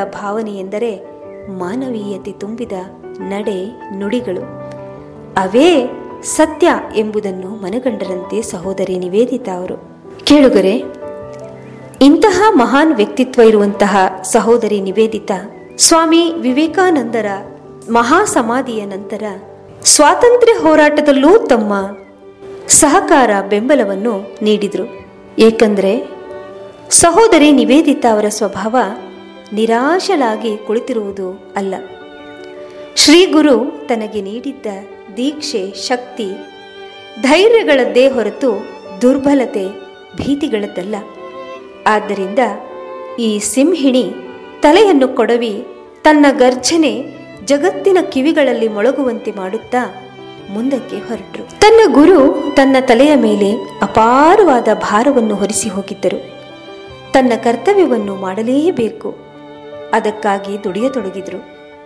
ಭಾವನೆ ಎಂದರೆ ಮಾನವೀಯತೆ ತುಂಬಿದ ನಡೆ ನುಡಿಗಳು ಅವೇ ಸತ್ಯ ಎಂಬುದನ್ನು ಮನಗಂಡರಂತೆ ಸಹೋದರಿ ನಿವೇದಿತಾ ಅವರು ಕೇಳುಗರೆ ಇಂತಹ ಮಹಾನ್ ವ್ಯಕ್ತಿತ್ವ ಇರುವಂತಹ ಸಹೋದರಿ ನಿವೇದಿತಾ ಸ್ವಾಮಿ ವಿವೇಕಾನಂದರ ಮಹಾ ಸಮಾಧಿಯ ನಂತರ ಸ್ವಾತಂತ್ರ್ಯ ಹೋರಾಟದಲ್ಲೂ ತಮ್ಮ ಸಹಕಾರ ಬೆಂಬಲವನ್ನು ನೀಡಿದರು ಏಕೆಂದರೆ ಸಹೋದರಿ ನಿವೇದಿತಾ ಅವರ ಸ್ವಭಾವ ನಿರಾಶಲಾಗಿ ಕುಳಿತಿರುವುದು ಅಲ್ಲ ಶ್ರೀ ಗುರು ತನಗೆ ನೀಡಿದ್ದ ದೀಕ್ಷೆ ಶಕ್ತಿ ಧೈರ್ಯಗಳದ್ದೇ ಹೊರತು ದುರ್ಬಲತೆ ಭೀತಿಗಳದ್ದಲ್ಲ ಆದ್ದರಿಂದ ಈ ಸಿಂಹಿಣಿ ತಲೆಯನ್ನು ಕೊಡವಿ ತನ್ನ ಗರ್ಜನೆ ಜಗತ್ತಿನ ಕಿವಿಗಳಲ್ಲಿ ಮೊಳಗುವಂತೆ ಮಾಡುತ್ತಾ ಮುಂದಕ್ಕೆ ಹೊರಟರು ತನ್ನ ಗುರು ತನ್ನ ತಲೆಯ ಮೇಲೆ ಅಪಾರವಾದ ಭಾರವನ್ನು ಹೊರಿಸಿ ಹೋಗಿದ್ದರು ತನ್ನ ಕರ್ತವ್ಯವನ್ನು ಮಾಡಲೇಬೇಕು ಅದಕ್ಕಾಗಿ ದುಡಿಯತೊಡಗಿದ್ರು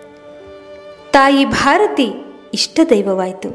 ತಾಯಿ ಭಾರತಿ ಇಷ್ಟ ದೈವವಾಯಿತು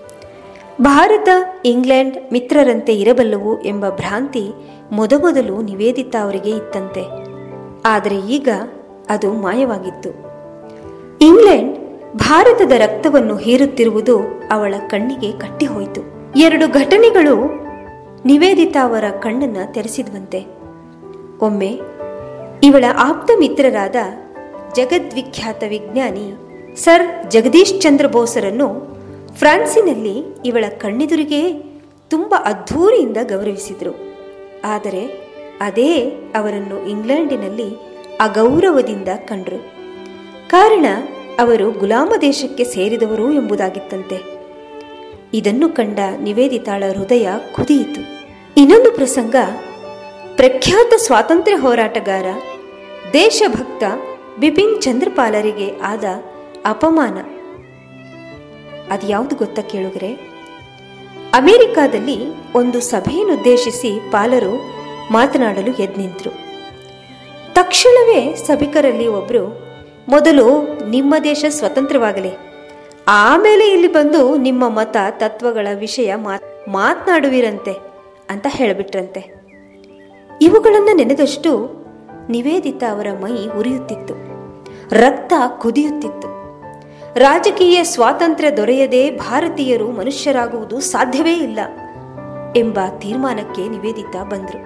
ಭಾರತ ಇಂಗ್ಲೆಂಡ್ ಮಿತ್ರರಂತೆ ಇರಬಲ್ಲವು ಎಂಬ ಭ್ರಾಂತಿ ಮೊದಮೊದಲು ನಿವೇದಿತಾ ಅವರಿಗೆ ಇತ್ತಂತೆ ಆದರೆ ಈಗ ಅದು ಮಾಯವಾಗಿತ್ತು ಇಂಗ್ಲೆಂಡ್ ಭಾರತದ ರಕ್ತವನ್ನು ಹೀರುತ್ತಿರುವುದು ಅವಳ ಕಣ್ಣಿಗೆ ಕಟ್ಟಿಹೋಯಿತು ಎರಡು ಘಟನೆಗಳು ನಿವೇದಿತಾ ಅವರ ಕಣ್ಣನ್ನು ತೆರೆಸಿದ್ವಂತೆ ಒಮ್ಮೆ ಇವಳ ಆಪ್ತ ಮಿತ್ರರಾದ ಜಗದ್ವಿಖ್ಯಾತ ವಿಜ್ಞಾನಿ ಸರ್ ಜಗದೀಶ್ ಚಂದ್ರ ಬೋಸರನ್ನು ಫ್ರಾನ್ಸಿನಲ್ಲಿ ಇವಳ ಕಣ್ಣೆದುರಿಗೆ ತುಂಬ ಅದ್ಧೂರಿಯಿಂದ ಗೌರವಿಸಿದರು ಆದರೆ ಅದೇ ಅವರನ್ನು ಇಂಗ್ಲೆಂಡಿನಲ್ಲಿ ಅಗೌರವದಿಂದ ಕಂಡರು ಕಾರಣ ಅವರು ಗುಲಾಮ ದೇಶಕ್ಕೆ ಸೇರಿದವರು ಎಂಬುದಾಗಿತ್ತಂತೆ ಇದನ್ನು ಕಂಡ ನಿವೇದಿತಾಳ ಹೃದಯ ಕುದಿಯಿತು ಇನ್ನೊಂದು ಪ್ರಸಂಗ ಪ್ರಖ್ಯಾತ ಸ್ವಾತಂತ್ರ್ಯ ಹೋರಾಟಗಾರ ದೇಶಭಕ್ತ ಬಿಪಿನ್ ಚಂದ್ರಪಾಲರಿಗೆ ಆದ ಅಪಮಾನ ಅದು ಯಾವುದು ಗೊತ್ತಾ ಕೇಳುಗರೆ ಅಮೆರಿಕಾದಲ್ಲಿ ಒಂದು ಸಭೆಯನ್ನುದ್ದೇಶಿಸಿ ಪಾಲರು ಮಾತನಾಡಲು ಎದ್ನಿಂತರು ತಕ್ಷಣವೇ ಸಭಿಕರಲ್ಲಿ ಒಬ್ಬರು ಮೊದಲು ನಿಮ್ಮ ದೇಶ ಸ್ವತಂತ್ರವಾಗಲಿ ಆಮೇಲೆ ಇಲ್ಲಿ ಬಂದು ನಿಮ್ಮ ಮತ ತತ್ವಗಳ ವಿಷಯ ಮಾತ್ ಮಾತನಾಡುವಿರಂತೆ ಅಂತ ಹೇಳಿಬಿಟ್ರಂತೆ ಇವುಗಳನ್ನು ನೆನೆದಷ್ಟು ನಿವೇದಿತಾ ಅವರ ಮೈ ಉರಿಯುತ್ತಿತ್ತು ರಕ್ತ ಕುದಿಯುತ್ತಿತ್ತು ರಾಜಕೀಯ ಸ್ವಾತಂತ್ರ್ಯ ದೊರೆಯದೆ ಭಾರತೀಯರು ಮನುಷ್ಯರಾಗುವುದು ಸಾಧ್ಯವೇ ಇಲ್ಲ ಎಂಬ ತೀರ್ಮಾನಕ್ಕೆ ನಿವೇದಿತಾ ಬಂದರು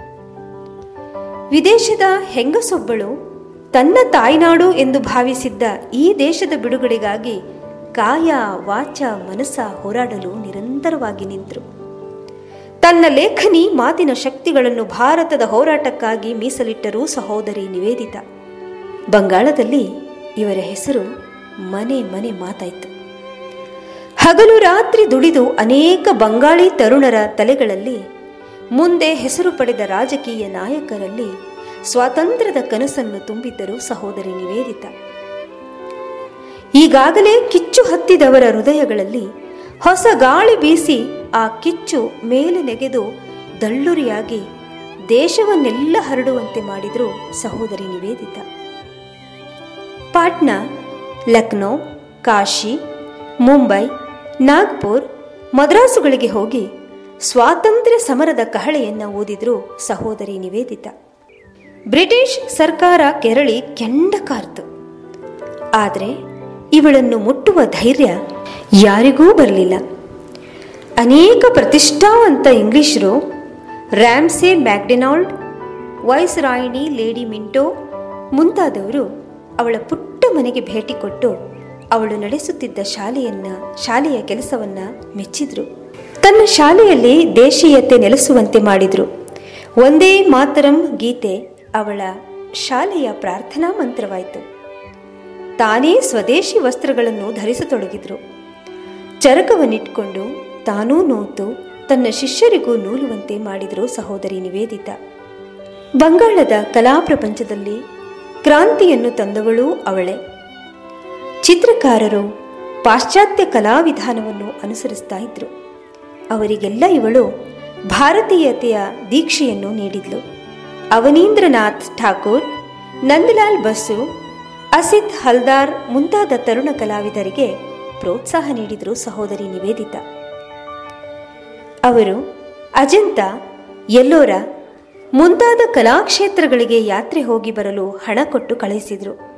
ವಿದೇಶದ ಹೆಂಗಸೊಬ್ಬಳು ತನ್ನ ತಾಯ್ನಾಡು ಎಂದು ಭಾವಿಸಿದ್ದ ಈ ದೇಶದ ಬಿಡುಗಡೆಗಾಗಿ ಕಾಯ ವಾಚ ಮನಸ್ಸ ಹೋರಾಡಲು ನಿರಂತರವಾಗಿ ನಿಂತರು ತನ್ನ ಲೇಖನಿ ಮಾತಿನ ಶಕ್ತಿಗಳನ್ನು ಭಾರತದ ಹೋರಾಟಕ್ಕಾಗಿ ಮೀಸಲಿಟ್ಟರು ಸಹೋದರಿ ನಿವೇದಿತಾ ಬಂಗಾಳದಲ್ಲಿ ಇವರ ಹೆಸರು ಮನೆ ಮನೆ ಮಾತಾಯಿತು ಹಗಲು ರಾತ್ರಿ ದುಡಿದು ಅನೇಕ ಬಂಗಾಳಿ ತರುಣರ ತಲೆಗಳಲ್ಲಿ ಮುಂದೆ ಹೆಸರು ಪಡೆದ ರಾಜಕೀಯ ನಾಯಕರಲ್ಲಿ ಸ್ವಾತಂತ್ರ್ಯದ ಕನಸನ್ನು ತುಂಬಿದ್ದರು ಸಹೋದರಿ ನಿವೇದಿತಾ ಈಗಾಗಲೇ ಕಿಚ್ಚು ಹತ್ತಿದವರ ಹೃದಯಗಳಲ್ಲಿ ಹೊಸ ಗಾಳಿ ಬೀಸಿ ಆ ಕಿಚ್ಚು ಮೇಲೆ ನೆಗೆದು ದಳ್ಳುರಿಯಾಗಿ ದೇಶವನ್ನೆಲ್ಲ ಹರಡುವಂತೆ ಮಾಡಿದರು ಸಹೋದರಿ ನಿವೇದಿತಾ ಪಾಟ್ನಾ ಲಕ್ನೋ ಕಾಶಿ ಮುಂಬೈ ನಾಗ್ಪುರ್ ಮದ್ರಾಸುಗಳಿಗೆ ಹೋಗಿ ಸ್ವಾತಂತ್ರ್ಯ ಸಮರದ ಕಹಳೆಯನ್ನು ಓದಿದ್ರು ಸಹೋದರಿ ನಿವೇದಿತಾ ಬ್ರಿಟಿಷ್ ಸರ್ಕಾರ ಕೆರಳಿ ಕೆಂಡ ಕಾರ್ತು ಆದರೆ ಇವಳನ್ನು ಮುಟ್ಟುವ ಧೈರ್ಯ ಯಾರಿಗೂ ಬರಲಿಲ್ಲ ಅನೇಕ ಪ್ರತಿಷ್ಠಾವಂತ ಇಂಗ್ಲಿಷರು ರ್ಯಾಮ್ಸೆ ಮ್ಯಾಕ್ಡೆನಾಲ್ಡ್ ವೈಸ್ ರಾಯಿಣಿ ಲೇಡಿ ಮಿಂಟೋ ಮುಂತಾದವರು ಅವಳ ಪುಟ್ಟ ಮನೆಗೆ ಭೇಟಿ ಕೊಟ್ಟು ಅವಳು ನಡೆಸುತ್ತಿದ್ದ ಶಾಲೆಯನ್ನ ಶಾಲೆಯ ಕೆಲಸವನ್ನ ಮೆಚ್ಚಿದ್ರು ತನ್ನ ಶಾಲೆಯಲ್ಲಿ ದೇಶೀಯತೆ ನೆಲೆಸುವಂತೆ ಮಾಡಿದ್ರು ಒಂದೇ ಮಾತರಂ ಗೀತೆ ಅವಳ ಶಾಲೆಯ ಪ್ರಾರ್ಥನಾ ಮಂತ್ರವಾಯಿತು ತಾನೇ ಸ್ವದೇಶಿ ವಸ್ತ್ರಗಳನ್ನು ಧರಿಸತೊಡಗಿದ್ರು ಚರಕವನ್ನಿಟ್ಕೊಂಡು ತಾನೂ ನೋತು ತನ್ನ ಶಿಷ್ಯರಿಗೂ ನೂಲುವಂತೆ ಮಾಡಿದರು ಸಹೋದರಿ ನಿವೇದಿತಾ ಬಂಗಾಳದ ಕಲಾ ಪ್ರಪಂಚದಲ್ಲಿ ಕ್ರಾಂತಿಯನ್ನು ತಂದವಳೂ ಅವಳೇ ಚಿತ್ರಕಾರರು ಪಾಶ್ಚಾತ್ಯ ಕಲಾವಿಧಾನವನ್ನು ಅನುಸರಿಸ್ತಾ ಇದ್ರು ಅವರಿಗೆಲ್ಲ ಇವಳು ಭಾರತೀಯತೆಯ ದೀಕ್ಷೆಯನ್ನು ನೀಡಿದ್ಲು ಅವನೀಂದ್ರನಾಥ್ ಠಾಕೂರ್ ನಂದಲಾಲ್ ಬಸು ಅಸಿತ್ ಹಲ್ದಾರ್ ಮುಂತಾದ ತರುಣ ಕಲಾವಿದರಿಗೆ ಪ್ರೋತ್ಸಾಹ ನೀಡಿದರು ಸಹೋದರಿ ನಿವೇದಿತಾ ಅವರು ಅಜಂತ ಎಲ್ಲೋರ ಮುಂತಾದ ಕಲಾಕ್ಷೇತ್ರಗಳಿಗೆ ಯಾತ್ರೆ ಹೋಗಿ ಬರಲು ಹಣ ಕೊಟ್ಟು ಕಳುಹಿಸಿದರು